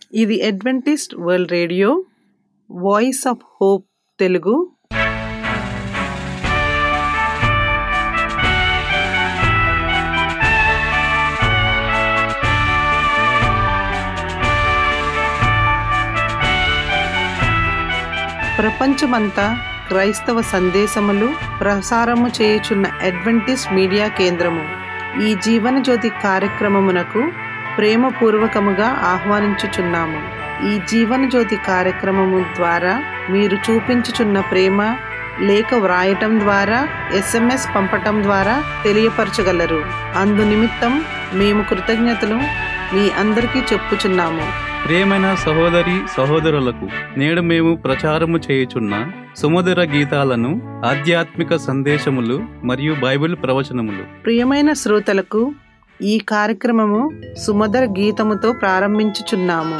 ఇది Adventist world radio voice of hope Telugu ప్రపంచమంతా క్రైస్తవ సందేశములు ప్రసారము చేయుచున్న అడ్వెంటిస్ట్ మీడియా కేంద్రము ఈ జీవన జ్యోతి కార్యక్రమమునకు ప్రేమపూర్వకముగా ఆహ్వానించుచున్నాము ఈ జీవన జ్యోతి కార్యక్రమము ద్వారా మీరు చూపించుచున్న ప్రేమ లేఖ వ్రాయటం ద్వారా ఎస్ఎంఎస్ పంపటం ద్వారా తెలియపరచగలరు అందు నిమిత్తం మేము కృతజ్ఞతలు మీ అందరికీ చెప్పుచున్నాము ప్రియమైన సహోదరి సహోదరులకు నేడు మేము ప్రచారము చేయుచున్న సుమధుర గీతాలను ఆధ్యాత్మిక సందేశములు మరియు బైబిల్ ప్రవచనములు ప్రియమైన శ్రోతలకు ఈ కార్యక్రమము సుమధుర గీతముతో ప్రారంభించుచున్నాము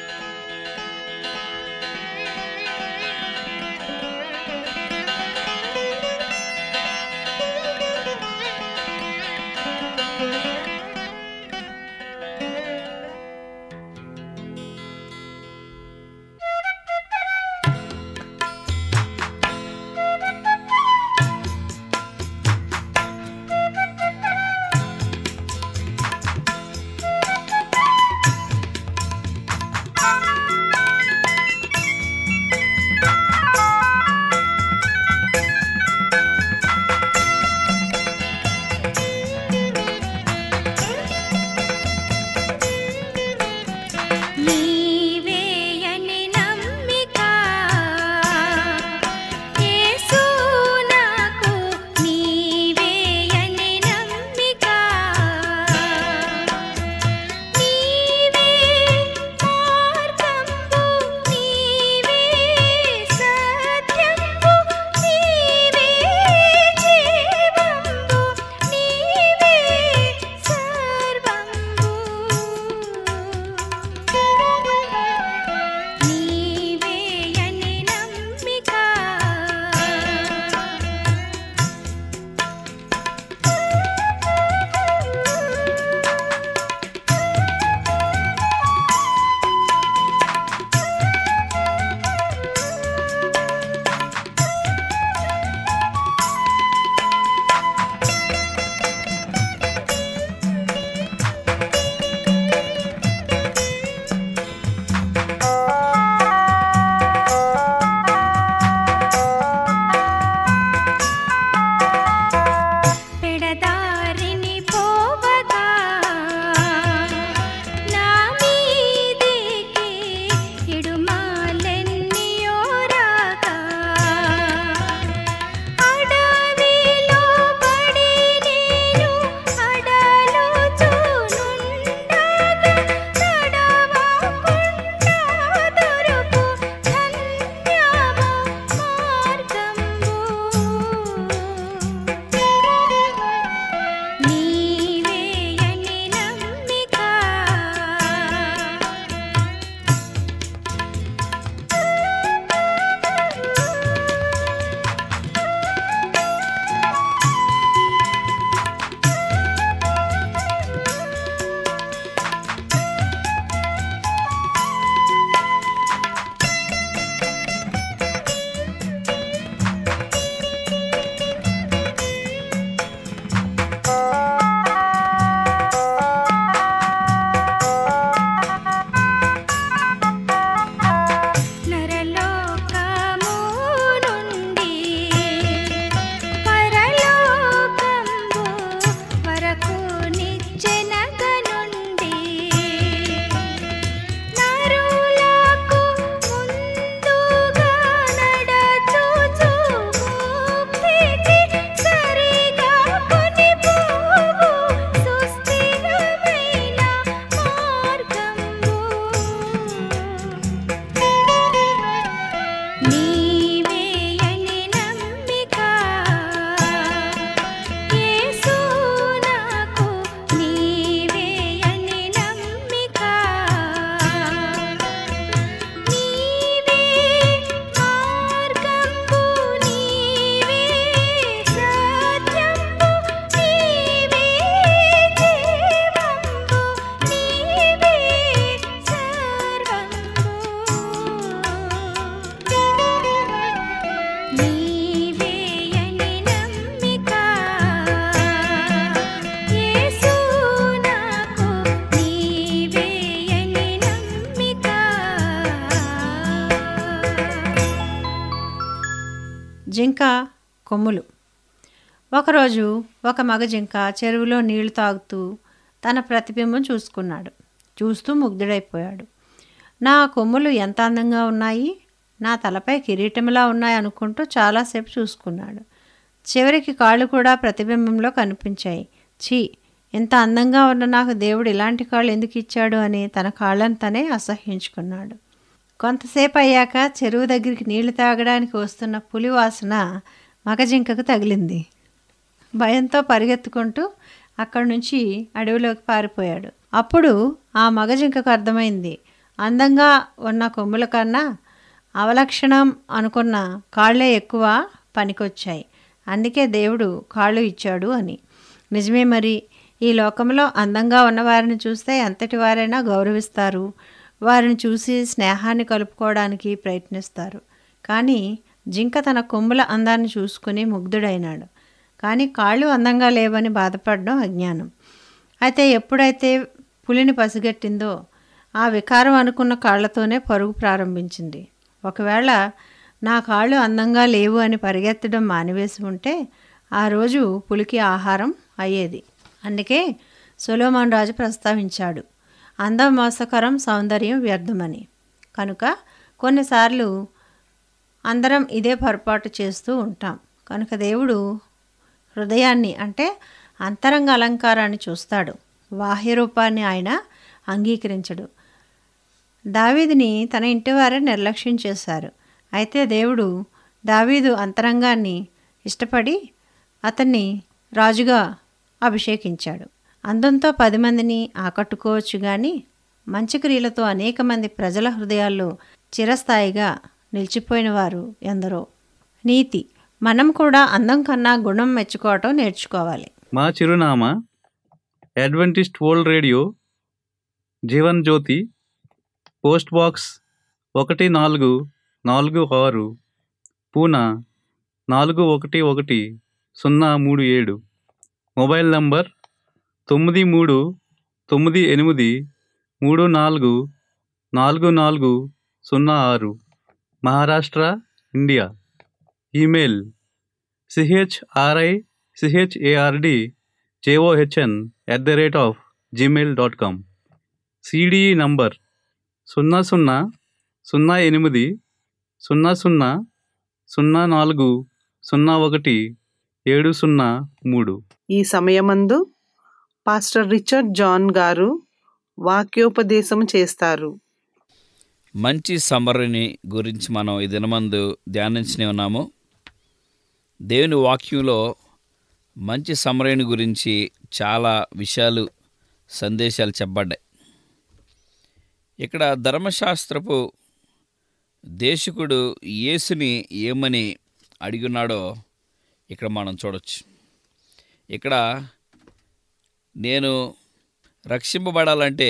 నీవేయని నమ్మిక యేసు నాకు నీవేయని నమ్మిక నీవే మార్గంబు నీవే సత్యంబు నీవే జీవంబు నీవే సర్వంబు జింక కొమ్ములు ఒకరోజు ఒక మగ జింక చెరువులో నీళ్లు తాగుతూ తన ప్రతిబింబం చూసుకున్నాడు చూస్తూ ముగ్ధుడైపోయాడు నా కొమ్ములు ఎంత అందంగా ఉన్నాయి నా తలపై కిరీటంలా ఉన్నాయి అనుకుంటూ చాలాసేపు చూసుకున్నాడు చివరికి కాళ్ళు కూడా ప్రతిబింబంలో కనిపించాయి ఛీ ఇంత అందంగా ఉన్న నాకు దేవుడు ఇలాంటి కాళ్ళు ఎందుకు ఇచ్చాడు అని తన కాళ్ళను తనే అసహ్యించుకున్నాడు కొంతసేపు అయ్యాక చెరువు దగ్గరికి నీళ్లు తాగడానికి వస్తున్న పులి వాసన మగజింకకు తగిలింది భయంతో పరిగెత్తుకుంటూ అక్కడి నుంచి అడవిలోకి పారిపోయాడు అప్పుడు ఆ మగజింకకు అర్థమైంది అందంగా ఉన్న కొమ్ముల కన్నా అవలక్షణం అనుకున్న కాళ్ళే ఎక్కువ పనికొచ్చాయి అందుకే దేవుడు కాళ్ళు ఇచ్చాడు అని నిజమే మరి ఈ లోకంలో అందంగా ఉన్నవారిని చూస్తే ఎంతటి వారైనా గౌరవిస్తారు వారిని చూసి స్నేహాన్ని కలుపుకోవడానికి ప్రయత్నిస్తారు కానీ జింక తన కొమ్ముల అందాన్ని చూసుకుని ముగ్ధుడైనాడు కానీ కాళ్ళు అందంగా లేవని బాధపడడం అజ్ఞానం అయితే ఎప్పుడైతే పులిని పసిగట్టిందో ఆ వికారం అనుకున్న కాళ్ళతోనే పరుగు ప్రారంభించింది ఒకవేళ నా కాళ్ళు అందంగా లేవు అని పరిగెత్తడం మానివేసి ఉంటే ఆ రోజు పులికి ఆహారం అయ్యేది అందుకే సొలోమాన్ రాజు ప్రస్తావించాడు అందం మోసకరం సౌందర్యం వ్యర్థమని కనుక కొన్నిసార్లు అందరం ఇదే పొరపాటు చేస్తూ ఉంటాం కనుక దేవుడు హృదయాన్ని అంటే అంతరంగ అలంకారాన్ని చూస్తాడు బాహ్య రూపాన్ని ఆయన అంగీకరించడు దావీదిని తన ఇంటివారే నిర్లక్ష్యం చేశారు అయితే దేవుడు దావీదు అంతరంగాన్ని ఇష్టపడి అతన్ని రాజుగా అభిషేకించాడు అందంతో పది మందిని ఆకట్టుకోవచ్చు కానీ మంచి క్రియలతో అనేక మంది ప్రజల హృదయాల్లో చిరస్థాయిగా నిలిచిపోయిన వారు ఎందరో నీతి మనం కూడా అందం కన్నా గుణం మెచ్చుకోవటం నేర్చుకోవాలి మా చిరునామా Adventist world radio Jeevan Jyothi post box ఒకటి నాలుగు నాలుగు ఆరు పూనా నాలుగు ఒకటి ఒకటి సున్నా మూడు ఏడు మొబైల్ నంబర్ తొమ్మిది మూడు తొమ్మిది ఎనిమిది మూడు నాలుగు నాలుగు నాలుగు సున్నా ఆరు Maharashtra India email CHRI CHARD JOHN at the rate of Gmail dot com CDE number సున్నా సున్నా సున్నా ఎనిమిది సున్నా సున్నా సున్నా నాలుగు సున్నా ఒకటి ఏడు సున్నా మూడు ఈ సమయమందు పాస్టర్ రిచర్డ్ జాన్ గారు వాక్యోపదేశం చేస్తారు మంచి సమరణి గురించి మనం ఈ దినమందు ధ్యానించనే ఉన్నాము దేవుని వాక్యంలో మంచి సమరణి గురించి చాలా విషయాలు సందేశాలు చెప్పబడ్డాయి ఇక్కడ ధర్మశాస్త్రపు దేశకుడు యేసుని ఏమని అడిగున్నాడో ఇక్కడ మనం చూడొచ్చు ఇక్కడ నేను రక్షింపబడాలంటే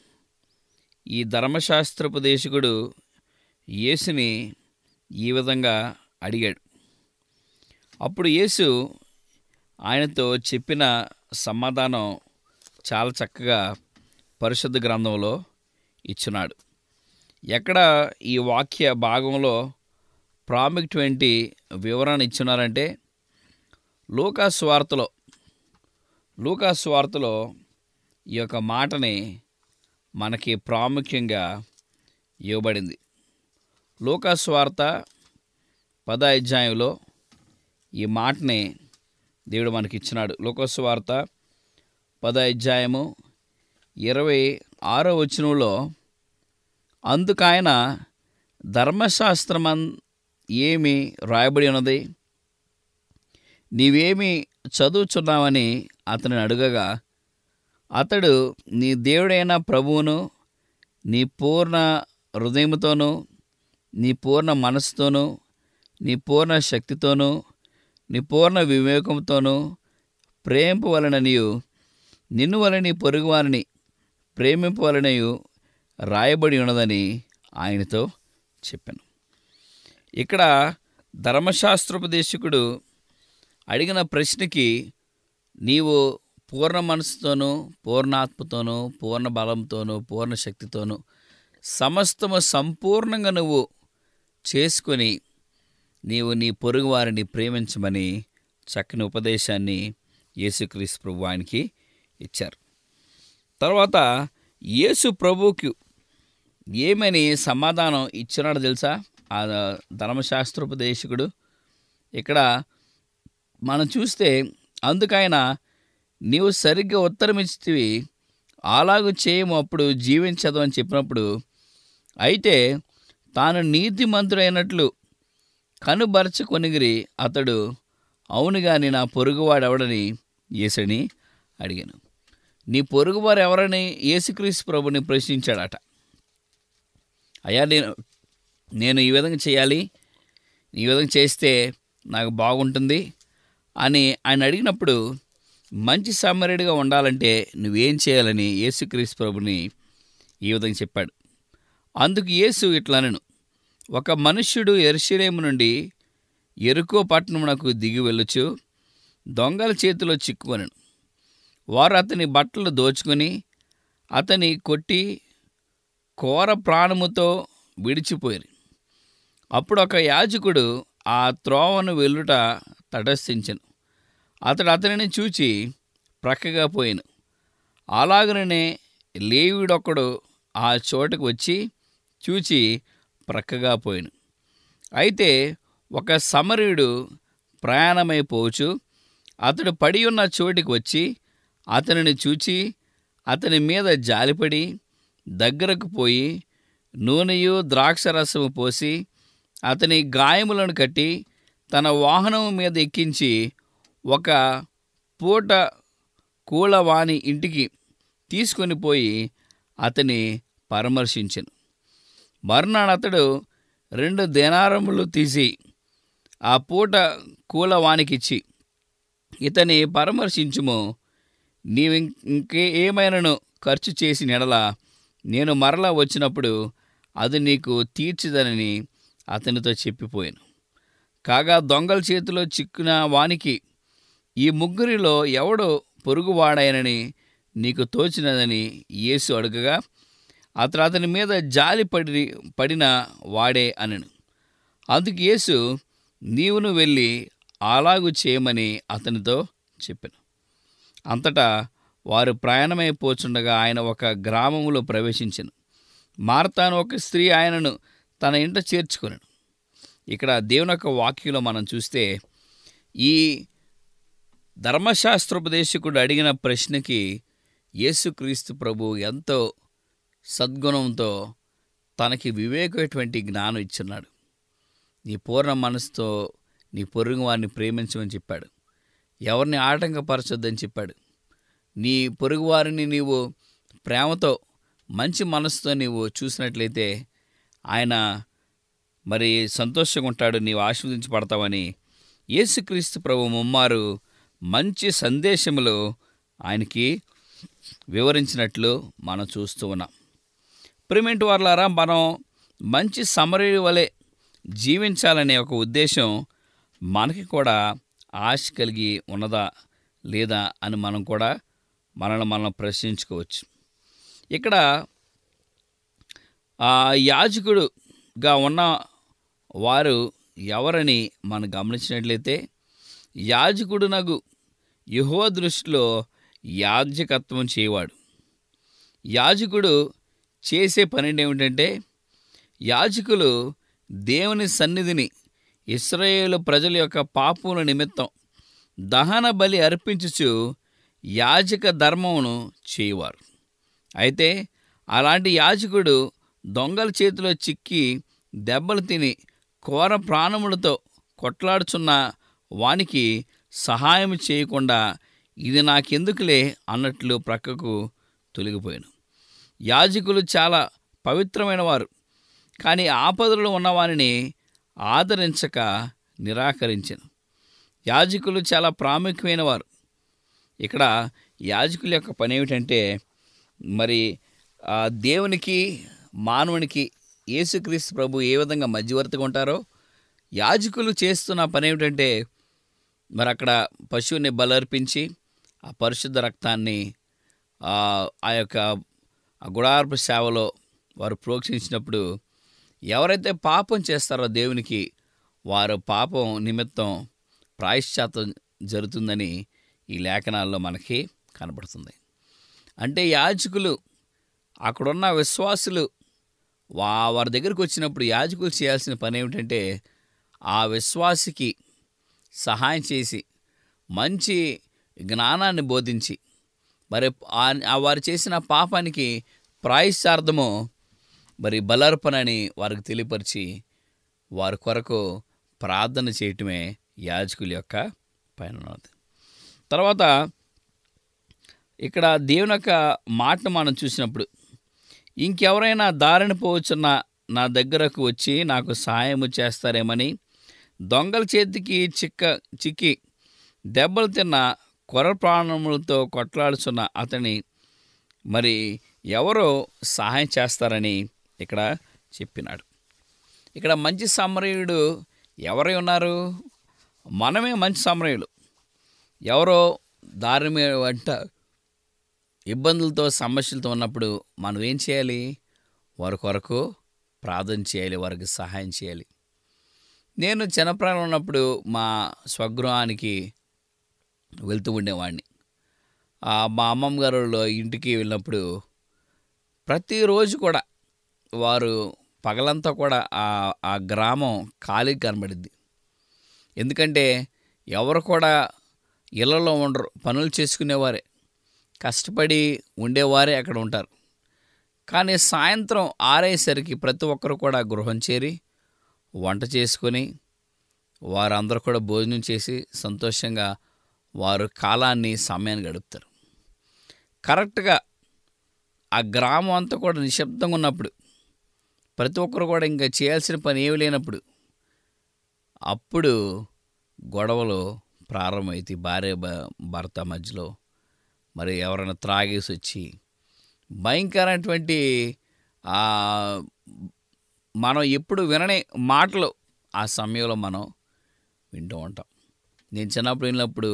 ఈ ధర్మశాస్త్రపు దేశకుడు యేసుని ఈ విధంగా అడిగాడు అప్పుడు యేసు ఆయనతో చెప్పిన సమాధానం చాలా చక్కగా పరిశుద్ధ గ్రంథంలో ఇచ్చున్నాడు ఎక్కడ ఈ వాక్య భాగంలో ప్రాముఖ్యమైన వివరణ ఇచ్చున్నారంటే లూకా స్వార్తలో లూకా స్వార్తలో ఈ యొక్క మాటని మనకి ప్రాముఖ్యంగా ఇవ్వబడింది లూకా స్వార్త పద అధ్యాయంలో ఈ మాటని దేవుడు మనకి ఇచ్చినాడు లోకస్వార్త పద అధ్యాయము ఇరవై ఆరో వచనంలో అందుకాయన ధర్మశాస్త్రమన్ ఏమి రాయబడి ఉన్నది నీవేమి చదువుచున్నావని అతని అడుగగా అతడు నీ దేవుడైన ప్రభువును నీ పూర్ణ హృదయముతోనూ నీ పూర్ణ మనసుతోనూ నీ పూర్ణ శక్తితోనూ నీ పూర్ణ వివేకంతోనూ ప్రేమింపవలననియు నిన్ను వలని పొరుగువారిని ప్రేమింపవలనయు రాయబడి ఉన్నదని ఆయనతో చెప్పాను ఇక్కడ ధర్మశాస్త్రోపదేశకుడు అడిగిన ప్రశ్నకి నీవు పూర్ణ మనసుతోనూ పూర్ణాత్మతోనూ పూర్ణ బలంతోనూ పూర్ణ శక్తితోనూ సమస్తము సంపూర్ణంగా నువ్వు చేసుకొని నీవు నీ పొరుగు వారిని ప్రేమించమని చక్కని ఉపదేశాన్ని యేసుక్రీస్తు ప్రభు ఆయనకి ఇచ్చారు తర్వాత యేసు ప్రభువుకి ఏమని సమాధానం ఇచ్చినాడో తెలుసా ఆ ధర్మశాస్త్రోపదేశకుడు ఇక్కడ మనం చూస్తే అందుకైన నీవు సరిగ్గా ఉత్తరం ఇచ్చితివి అలాగూ చేయము అప్పుడు జీవించదు అని చెప్పినప్పుడు అయితే తాను నీతిమంతుడైనట్లు కనుబరచుకొనిగిరి అతడు అవును గాని నా పొరుగువాడెవడని యేసుని అడిగాను నీ పొరుగువారు ఎవరని యేసుక్రీస్తు ప్రభుని ప్రశ్నించాడట అయ్యా నేను నేను ఈ విధంగా చేయాలి ఈ విధంగా చేస్తే నాకు బాగుంటుంది అని ఆయన అడిగినప్పుడు మంచి సమరుడిగా ఉండాలంటే నువ్వేం చేయాలని యేసుక్రీస్తు ప్రభుని ఈ విధంగా చెప్పాడు అందుకు యేసు ఇట్లనను ఒక మనుష్యుడు ఎరుషలేము నుండి ఎరుకో పట్టణమునకు దిగి వెళ్ళుచు దొంగల చేతిలో చిక్కుకొనను వారు అతని బట్టలు దోచుకొని అతని కొట్టి కోర ప్రాణముతో విడిచిపోయారు అప్పుడు ఒక యాజకుడు ఆ త్రోవను వెళ్ళుట తటస్థించను అతడు అతనిని చూచి ప్రక్కగా పోయాను అలాగనే లేవిడొక్కడు ఆ చోటకు వచ్చి చూచి ప్రక్కగా పోయాను అయితే ఒక సమరీయుడు ప్రయాణమైపోవచ్చు అతడు పడి ఉన్న చోటికి వచ్చి అతనిని చూచి అతని మీద జాలిపడి దగ్గరకు పోయి నూనెయు ద్రాక్షరసము పోసి అతని గాయములను కట్టి తన వాహనం మీద ఎక్కించి ఒక పూట కూలవాని ఇంటికి తీసుకొని పోయి అతని పరామర్శించెను మర్నాడు అతడు రెండు దేనారములు తీసి ఆ పూట కూలవానికిచ్చి ఇతని పరామర్శించుము నీవు ఇం- ఇంకే ఏమైనాను ఖర్చు చేసి నెడల నేను మరలా వచ్చినప్పుడు అది నీకు తీర్చిదనని అతనితో చెప్పిపోయాను కాగా దొంగల చేతిలో చిక్కున వానికి ఈ ముగ్గురిలో ఎవడో పొరుగువాడాయనని నీకు తోచినదని యేసు అడగగా అతడు అతని మీద జాలి పడి పడిన వాడే అనను అందుకు యేసు నీవును వెళ్ళి అలాగు చేయమని అతనితో చెప్పాను అంతటా వారు ప్రయాణమైపోచుండగా ఆయన ఒక గ్రామములో ప్రవేశించెను మార్తాను ఒక స్త్రీ ఆయనను తన ఇంట చేర్చుకొనను ఇక్కడ దేవుని యొక్క వాక్యంలో మనం చూస్తే ఈ ధర్మశాస్త్రోపదేశకుడు అడిగిన ప్రశ్నకి యేసుక్రీస్తు ప్రభు ఎంతో సద్గుణంతో తనకి వివేకమైనటువంటి జ్ఞానం ఇచ్చున్నాడు నీ పూర్ణ మనసుతో నీ పొరుగు వారిని ప్రేమించమని చెప్పాడు ఎవరిని ఆటంకపరచొద్దని చెప్పాడు నీ పొరుగు వారిని నీవు ప్రేమతో మంచి మనసుతో నీవు చూసినట్లయితే ఆయన మరి సంతోషంగా ఉంటాడు నీవు ఆశీర్వదించబడతావని యేసుక్రీస్తు ప్రభు ముమ్మారు మంచి సందేశములు ఆయనకి వివరించినట్లు మనం చూస్తూ ఉన్నాం ప్రిమెంట్ వార్లారా మనం మంచి సమరీ వలె జీవించాలనే ఒక ఉద్దేశం మనకి కూడా ఆశ కలిగి ఉన్నదా లేదా అని మనం కూడా మనల్ని మనం ప్రశ్నించుకోవచ్చు ఇక్కడ ఆ యాజకుడుగా ఉన్న వారు ఎవరని మనం గమనించినట్లయితే యాజకుడునగు యహో దృష్టిలో యాజకత్వం చేయవాడు యాజకుడు చేసే పని ఏమిటంటే యాజకులు దేవుని సన్నిధిని ఇస్రాయేలు ప్రజల యొక్క పాపముల నిమిత్తం దహన బలి అర్పించుచు యాజక ధర్మమును చేయువారు అయితే అలాంటి యాజకుడు దొంగల చేతిలో చిక్కి దెబ్బలు తిని కోర ప్రాణములతో కొట్లాడుచున్న వానికి సహాయం చేయకుండా ఇది నాకెందుకులే అన్నట్లు ప్రక్కకు తొలగిపోయాను యాజకులు చాలా పవిత్రమైన వారు కానీ ఆపదలో ఉన్నవారిని ఆదరించక నిరాకరించను యాజకులు చాలా ప్రాముఖ్యమైన వారు ఇక్కడ యాజకుల యొక్క పని ఏమిటంటే మరి ఆ దేవునికి మానవునికి యేసుక్రీస్తు ప్రభు ఏ విధంగా మధ్యవర్తిగా ఉంటారో యాజకులు చేస్తున్న పని ఏమిటంటే మరి అక్కడ పశువుని బలర్పించి ఆ పరిశుద్ధ రక్తాన్ని ఆ ఆ యొక్క ఆ గుడార్పు సేవలో వారు ప్రోక్షించినప్పుడు ఎవరైతే పాపం చేస్తారో దేవునికి వారు పాపం నిమిత్తం ప్రాయశ్చాత్తం జరుగుతుందని ఈ లేఖనాల్లో మనకి కనబడుతుంది అంటే యాజకులు అక్కడున్న విశ్వాసులు వా వారి దగ్గరికి వచ్చినప్పుడు యాజకులు చేయాల్సిన పని ఏమిటంటే ఆ విశ్వాసికి సహాయం చేసి మంచి జ్ఞానాన్ని బోధించి మరి ఆ- ఆ వారు చేసిన పాపానికి ప్రాయశ్చార్థము మరి బలర్పణని వారికి తెలియపరిచి వారి కొరకు ప్రార్థన చేయటమే యాజకుల యొక్క పైన ఉన్నది తర్వాత ఇక్కడ దేవుని యొక్క మాటను మనం చూసినప్పుడు ఇంకెవరైనా దారిని పోవచ్చున్న నా దగ్గరకు వచ్చి నాకు సహాయము చేస్తారేమని దొంగల చేతికి చిక్క చిక్కి దెబ్బలు తిన్న కొర ప్రాణములతో కొట్లాడుచున్న అతని మరి ఎవరో సహాయం చేస్తారని ఇక్కడ చెప్పినాడు ఇక్కడ మంచి సమరయుడు ఎవరై ఉన్నారు మనమే మంచి సమరయులు ఎవరో దారి మీద వెంట ఇబ్బందులతో సమస్యలతో ఉన్నప్పుడు మనం ఏం చేయాలి వారి కొరకు ప్రార్థన చేయాలి వారికి సహాయం చేయాలి నేను చిన్నప్రాణం ఉన్నప్పుడు మా స్వగృహానికి వెళ్తూ ఉండేవాడిని ఆ మా అమ్మమ్మ గారు వాళ్ళ ఇంటికి వెళ్ళినప్పుడు ప్రతిరోజు కూడా వారు పగలంతా కూడా ఆ ఆ గ్రామం ఖాళీ కనబడిద్ది ఎందుకంటే ఎవరు కూడా ఇళ్లలో ఉండరు పనులు చేసుకునేవారే కష్టపడి ఉండేవారే అక్కడ ఉంటారు కానీ సాయంత్రం ఆరేసరికి ప్రతి ఒక్కరు కూడా గృహం చేరి వంట చేసుకొని వారందరూ కూడా భోజనం చేసి సంతోషంగా వారు కాలాన్ని సమయాన్ని గడుపుతారు కరెక్ట్గా ఆ గ్రామం అంతా కూడా నిశ్శబ్దంగా ఉన్నప్పుడు ప్రతి ఒక్కరు కూడా ఇంకా చేయాల్సిన పని ఏమి లేనప్పుడు అప్పుడు గొడవలు ప్రారంభమైతే భార్య భ- భర్త మధ్యలో మరి ఎవరైనా త్రాగేసి వచ్చి భయంకరమైనటువంటి ఆ, మనం ఎప్పుడు వినని మాటలు ఆ సమయంలో మనం వింటూ ఉంటాం నేను చిన్నప్పుడు వెళ్ళినప్పుడు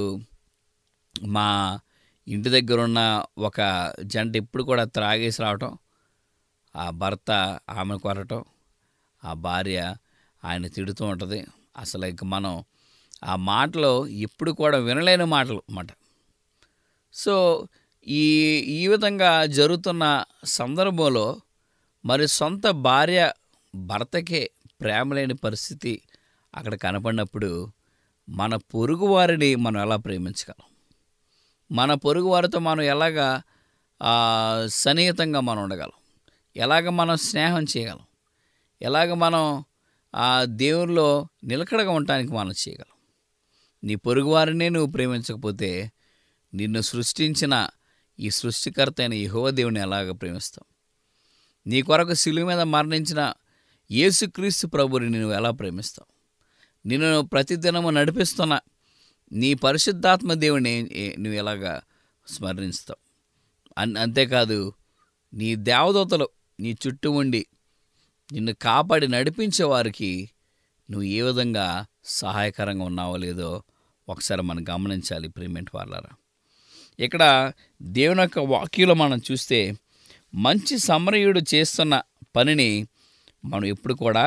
మా ఇంటి దగ్గర ఉన్న ఒక జంట ఎప్పుడు కూడా త్రాగేసి రావటం ఆ భర్త ఆమెను కొరటం ఆ భార్య ఆయన తిడుతూ ఉంటుంది అసలు ఇక మనం ఆ మాటలు ఎప్పుడు కూడా వినలేని మాటలు అన్నమాట సో ఈ ఈ విధంగా జరుగుతున్న సందర్భంలో మరి సొంత భార్య భర్తకే ప్రేమ లేని పరిస్థితి అక్కడ కనపడినప్పుడు మన పొరుగు వారిని మనం ఎలా ప్రేమించగలం మన పొరుగు వారితో మనం ఎలాగా ఆ, సన్నిహితంగా మనం ఉండగలం ఎలాగ మనం స్నేహం చేయగలం ఎలాగ మనం ఆ దేవుల్లో నిలకడగా ఉండటానికి మనం చేయగలం నీ పొరుగువారినే నువ్వు ప్రేమించకపోతే నిన్ను సృష్టించిన ఈ సృష్టికర్త అయిన యెహోవా దేవుని ఎలాగ ప్రేమిస్తావు నీ కొరకు శిలువ మీద మరణించిన యేసుక్రీస్తు ప్రభుని నువ్వు ఎలా ప్రేమిస్తావు నిన్ను ప్రతిదినము నడిపిస్తున్న నీ పరిశుద్ధాత్మ దేవుని ఏ- నువ్వు ఎలాగా స్మరణిస్తావు అన్ అంతేకాదు నీ దేవదూతలు నీ చుట్టూ ఉండి నిన్ను కాపాడి నడిపించే వారికి నువ్వు ఏ విధంగా సహాయకరంగా ఉన్నావో లేదో ఒకసారి మనం గమనించాలి ప్రీమెంట్ వాళ్ళరా ఇక్కడ దేవుని యొక్క వాక్యంలో మనం చూస్తే మంచి సమరయుడు చేస్తున్న పనిని మనం ఎప్పుడు కూడా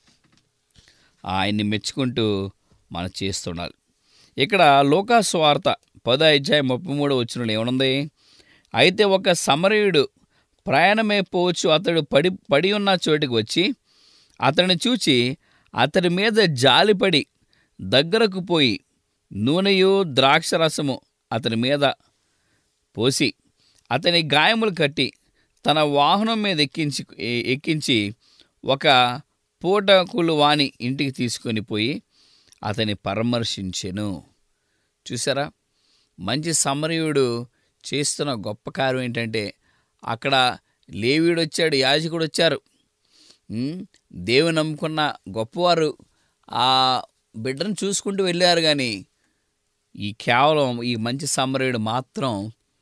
ఆయన్ని మెచ్చుకుంటూ మనం చేస్తుండాలి ఇక్కడ లోకాసు వార్త పదో అధ్యాయం ముప్పై మూడో వచ్చిన ఏమనుంది అయితే ఒక సమరయుడు ప్రయాణమే పోవచ్చు అతడు పడి పడి ఉన్న చోటికి వచ్చి అతన్ని చూచి అతడి మీద జాలిపడి దగ్గరకు పోయి నూనెయు ద్రాక్షరసము అతని మీద పోసి అతని గాయములు కట్టి తన వాహనం మీద ఎక్కించి ఎ- ఎక్కించి ఒక పూటకులు వాని ఇంటికి తీసుకొని పోయి అతని పరామర్శించెను చూసారా మంచి సమరయుడు చేస్తున్న గొప్ప కార్యం ఏంటంటే అక్కడ లేవీడు వచ్చాడు యాజకుడు వచ్చారు ఉమ్, దేవుని నమ్ముకున్న గొప్పవారు ఆ బిడ్డను చూసుకుంటూ వెళ్ళారు కానీ ఈ కేవలం ఈ మంచి సమరయుడు మాత్రం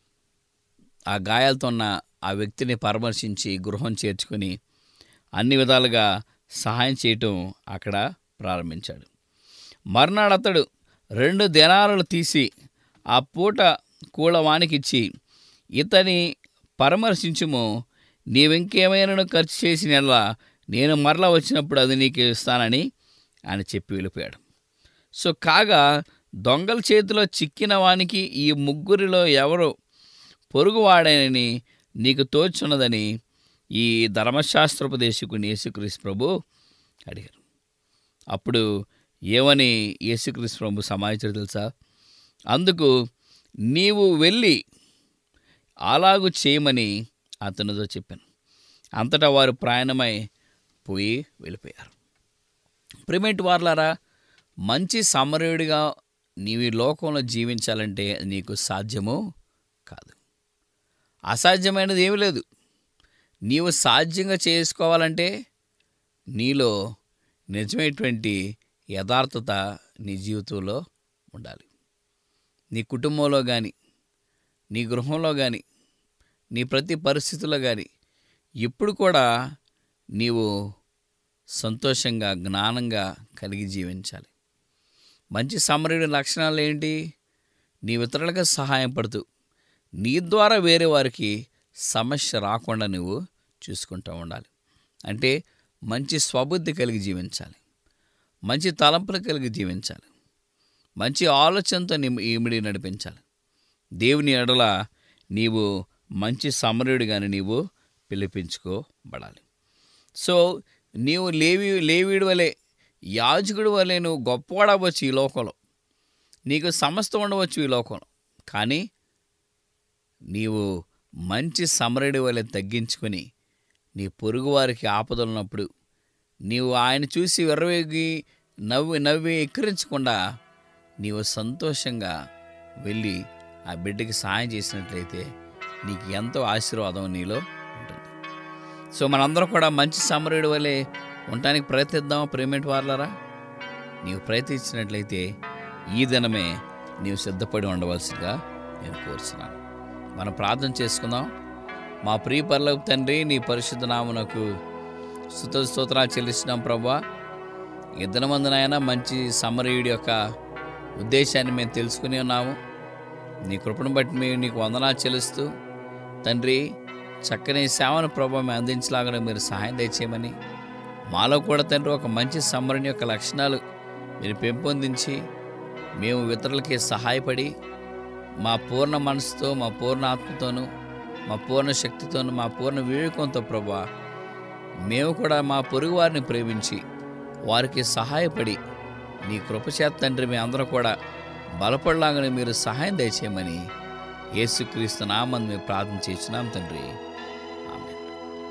ఆ గాయాలతో ఉన్న ఆ వ్యక్తిని పరామర్శించి గృహం చేర్చుకొని అన్ని విధాలుగా సహాయం చేయటం అక్కడ ప్రారంభించాడు మర్నాడు అతడు రెండు దినారులు తీసి ఆ పూట కూలవానికిచ్చి ఇతని పరామర్శించుము నీవింకేమైనా ఖర్చు చేసిన యెడల నేను మరలా వచ్చినప్పుడు అది నీకు ఇస్తానని అని చెప్పి వెళ్ళిపోయాడు సో కాగా దొంగల చేతిలో చిక్కిన వానికి ఈ ముగ్గురిలో ఎవరు పొరుగువాడని నీకు తోచున్నదని ఈ ధర్మశాస్త్రోపదేశకుని యేసుక్రీస్తు ప్రభు అడిగారు అప్పుడు ఏమని యేసుక్రీస్తు ప్రభు సమాచారం తెలుసా అందుకు నీవు వెళ్ళి అలాగు చేయమని అతనితో చెప్పాను అంతటా వారు ప్రయాణమై పోయి వెళ్ళిపోయారు ప్రిమెంట్ వార్లారా మంచి సమరయుడిగా నీవు ఈ లోకంలో జీవించాలంటే నీకు సాధ్యమో కాదు అసాధ్యమైనది ఏమీ లేదు నీవు సాధ్యంగా చేసుకోవాలంటే నీలో నిజమైనటువంటి యథార్థత నీ జీవితంలో ఉండాలి నీ కుటుంబంలో కానీ నీ గృహంలో కానీ నీ ప్రతి పరిస్థితుల్లో కానీ ఎప్పుడు కూడా నీవు సంతోషంగా జ్ఞానంగా కలిగి జీవించాలి మంచి సమరుడి లక్షణాలు ఏంటి నీ ఇతరులకు సహాయం పడుతూ నీ ద్వారా వేరే వారికి సమస్య రాకుండా నువ్వు చూసుకుంటూ ఉండాలి అంటే మంచి స్వబుద్ధి కలిగి జీవించాలి మంచి తలంపులు కలిగి జీవించాలి మంచి ఆలోచనతో నీ- ఈమిడి నడిపించాలి దేవుని ఎడల నీవు మంచి సమరుడిగాని నీవు పిలిపించుకోబడాలి సో నీవు లేవి లేవీడు వలె యాజకుడి వలె నువ్వు గొప్పవాడవచ్చు ఈ లోకంలో నీకు సమస్త ఉండవచ్చు ఈ లోకంలో కానీ నీవు మంచి సమరుడి వలె తగ్గించుకొని నీ పొరుగువారికి ఆపదలు ఉన్నప్పుడు నీవు ఆయన చూసి వెర్రవేగి నవ్వి నవ్వి ఎక్కిరించకుండా నీవు సంతోషంగా వెళ్ళి ఆ బిడ్డకి సాయం చేసినట్లయితే నీకు ఎంతో ఆశీర్వాదం నీలో ఉంటుంది సో మనందరం కూడా మంచి సమరుడి వలె ఉండటానికి ప్రయత్నిద్దాం ప్రేమేంట్ వార్లరా నీవు ప్రయత్నించినట్లయితే ఈ దినమే నీవు సిద్ధపడి ఉండవలసిందిగా నేను కోరుతున్నాను మనం ప్రార్థన చేసుకుందాం మా ప్రియ పర్లకు తండ్రి నీ పరిశుద్ధ నామునకు స్తుత స్తోత్రాలు చెల్లిస్తున్నాం ప్రభా ఇద్దరు మందినైనా మంచి సమరయుడి యొక్క ఉద్దేశాన్ని మేము తెలుసుకుని ఉన్నాము నీ కృపను బట్టి మేము నీకు వందనాలు చెల్లిస్తూ తండ్రి చక్కని సేవను ప్రభావ మేము అందించలాగా మీరు సహాయం దయచేయమని మాలో కూడా తండ్రి ఒక మంచి సమరణి యొక్క లక్షణాలు మీరు పెంపొందించి మేము ఇతరులకి సహాయపడి మా పూర్ణ మనసుతో మా పూర్ణ ఆత్మతోనూ మా పూర్ణ శక్తితోనూ మా పూర్ణ వివేకంతో ప్రభా మేము కూడా మా పొరుగు వారిని ప్రేమించి వారికి సహాయపడి నీ కృపచేత తండ్రి మీ అందరూ కూడా బలపడలాగానే మీరు సహాయం దయచేయమని యేసుక్రీస్తు నామని మేము ప్రార్థన చేస్తున్నాం తండ్రి ఆమేన్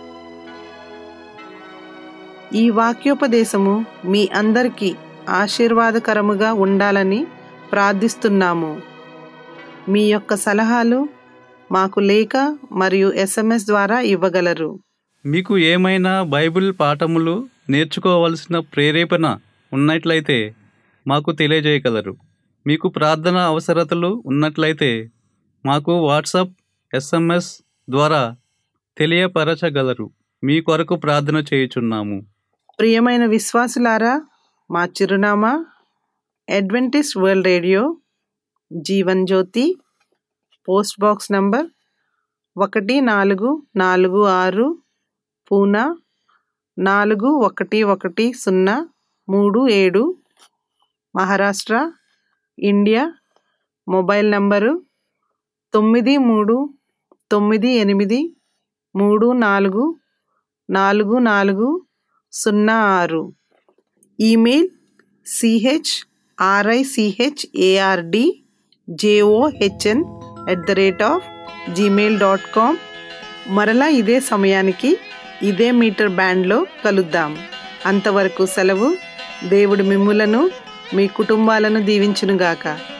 ఈ వాక్యోపదేశము మీ అందరికీ ఆశీర్వాదకరముగా ఉండాలని ప్రార్థిస్తున్నాము మీ యొక్క సలహాలు మాకు లేఖ మరియు ఎస్ఎంఎస్ ద్వారా ఇవ్వగలరు మీకు ఏమైనా బైబిల్ పాఠములు నేర్చుకోవలసిన ప్రేరేపణ ఉన్నట్లయితే మాకు తెలియజేయగలరు మీకు ప్రార్థన అవసరతలు ఉన్నట్లయితే మాకు వాట్సాప్ ఎస్ఎంఎస్ ద్వారా తెలియపరచగలరు మీ కొరకు ప్రార్థన చేయుచున్నాము ప్రియమైన విశ్వాసులారా మా చిరునామా Adventist world radio Jeevan Jyothi post box number ఒకటి నాలుగు నాలుగు ఆరు పూనా నాలుగు ఒకటి ఒకటి సున్నా మూడు ఏడు మహారాష్ట్ర ఇండియా మొబైల్ నంబరు తొమ్మిది మూడు తొమ్మిది ఎనిమిది మూడు నాలుగు నాలుగు నాలుగు సున్నా ఆరు email CH RICH ARD JOHN at the rate of Gmail dot com మరలా ఇదే సమయానికి ఇదే మీటర్ బ్యాండ్లో కలుద్దాం అంతవరకు సెలవు దేవుడు మిమ్ములను మీ కుటుంబాలను దీవించునుగాక